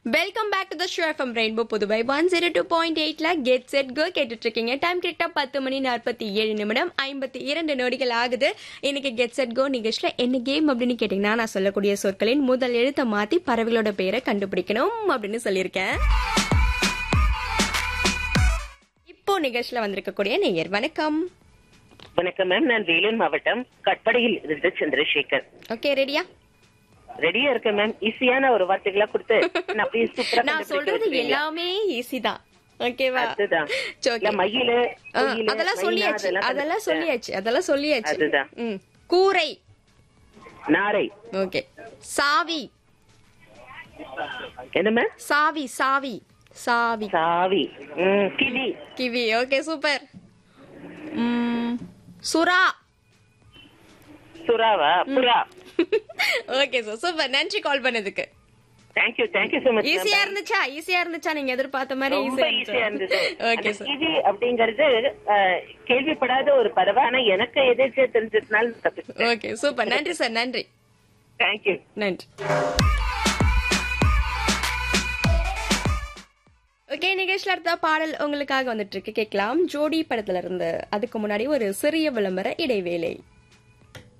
Welcome back to the show FM Rainbow Puduvai one zero two point எயிட்ல get set go கேட்டுட்டு இருக்கீங்க time கரெக்டா பத்து மணி நாற்பத்தி ஏழு நிமிடம் ஐம்பத்தி இரண்டு நொடிகள் ஆகுது இன்னைக்கு கெட் செட் கோ நிகழ்ச்சியில என்ன கேம் அப்படின்னு கேட்டீங்கன்னா நான் சொல்லக்கூடிய சொற்களின் முதல் எழுத்தை மாத்தி பறவைகளோட பெயரை கண்டுபிடிக்கணும் அப்படின்னு சொல்லியிருக்கேன் இப்போ நிகழ்ச்சியில வந்திருக்கக்கூடிய நேயர் வணக்கம் வணக்கம் மேம் நான் வேலூர் மாவட்டம் கட்படையில் இருந்து சந்திரசேகர் ஓகே ரெடியா ரெடியா இருக்கேன் மேம் ஈஸியான ஒரு வார்த்தைகளா கொடுத்து நான் அப்படியே சூப்பரா நான் கண்டுபிடிக்க சொல்றது வச்சிருவீங்க. எல்லாமே ஈஸி தான் ஓகேவா அதுதான் சரி, okay. இல்ல, மயிலு ஆ, குயிலு, அதெல்லாம் மைனா, சொல்லியாச்சு அதெல்லாம் கண்டுபிடிச்சேன். சொல்லியாச்சு அதெல்லாம் சொல்லியாச்சு அதுதான். ம். கூரை நாரை ஓகே சாவி என்ன மேம் சாவி சாவி சாவி சாவி ம், கிளி கிவி ஓகே சூப்பர் ம், சுறா சுறாவா புறா ஓகே சார் சூப்பர் நன்றி கால் பண்ணதுக்கு தேங்க்யூ தேங்க்யூ சோ மச் ஈஸியா இருந்துச்சா ஈஸியா இருந்துச்சா நீங்க எதிர்பார்த்த மாதிரி ரொம்ப ஈஸியா ஈஸியா இருந்துச்சு ஓகே அந்த சார் கிளி அப்படிங்கறது அஹ், கேள்விப்படாத ஒரு பறவை ஆனா எனக்கு எதிர்த்து தெரிஞ்சதுனால தப்பிச்சேன் ஓகே சூப்பர் நன்றி சார் நன்றி தேங்க்யூ நன்றி ஓகே நிகழ்ச்சியில் அடுத்த பாடல் உங்களுக்காக வந்துட்டு இருக்கு கேட்கலாம் ஜோடி படத்துல இருந்து அதுக்கு முன்னாடி ஒரு சிறிய விளம்பர இடைவேளை